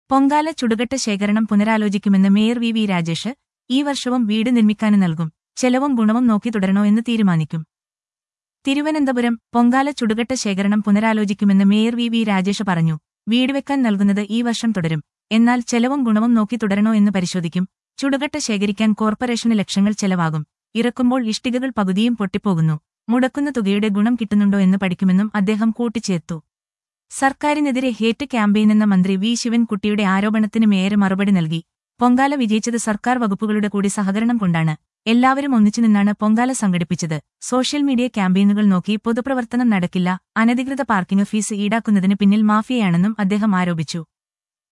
പൊങ്കാല ചുടുകട്ട ശേഖരണം പുനരാലോചിക്കുമെന്ന് മേയർ വി വി രാജേഷ് ഈ വർഷവും വീട് നിർമ്മിക്കാന് നൽകും ചെലവും ഗുണവും നോക്കി തുടരണോ എന്ന് തീരുമാനിക്കും തിരുവനന്തപുരം പൊങ്കാല ചുടുകട്ട ശേഖരണം പുനരാലോചിക്കുമെന്ന് മേയർ വി വി രാജേഷ് പറഞ്ഞു വീട് വെക്കാൻ നൽകുന്നത് ഈ വർഷം തുടരും എന്നാൽ ചെലവും ഗുണവും നോക്കി തുടരണോ എന്ന് പരിശോധിക്കും ചുടുകട്ട ശേഖരിക്കാൻ കോർപ്പറേഷന് ലക്ഷങ്ങൾ ചെലവാകും ഇറക്കുമ്പോൾ ഇഷ്ടികകൾ പകുതിയും പൊട്ടിപ്പോകുന്നു മുടക്കുന്ന തുകയുടെ ഗുണം കിട്ടുന്നുണ്ടോ എന്ന് പഠിക്കുമെന്നും അദ്ദേഹം കൂട്ടിച്ചേർത്തു സർക്കാരിനെതിരെ ഹേറ്റ് ക്യാമ്പയിനെന്ന മന്ത്രി വി ശിവൻകുട്ടിയുടെ ആരോപണത്തിന് മേയർ മറുപടി നൽകി പൊങ്കാല വിജയിച്ചത് സർക്കാർ വകുപ്പുകളുടെ കൂടി സഹകരണം കൊണ്ടാണ് എല്ലാവരും ഒന്നിച്ചു നിന്നാണ് പൊങ്കാല സംഘടിപ്പിച്ചത് സോഷ്യൽ മീഡിയ ക്യാമ്പയിനുകൾ നോക്കി പൊതുപ്രവർത്തനം നടക്കില്ല അനധികൃത പാർക്കിംഗ് ഫീസ് ഈടാക്കുന്നതിന് പിന്നിൽ മാഫിയയാണെന്നും അദ്ദേഹം ആരോപിച്ചു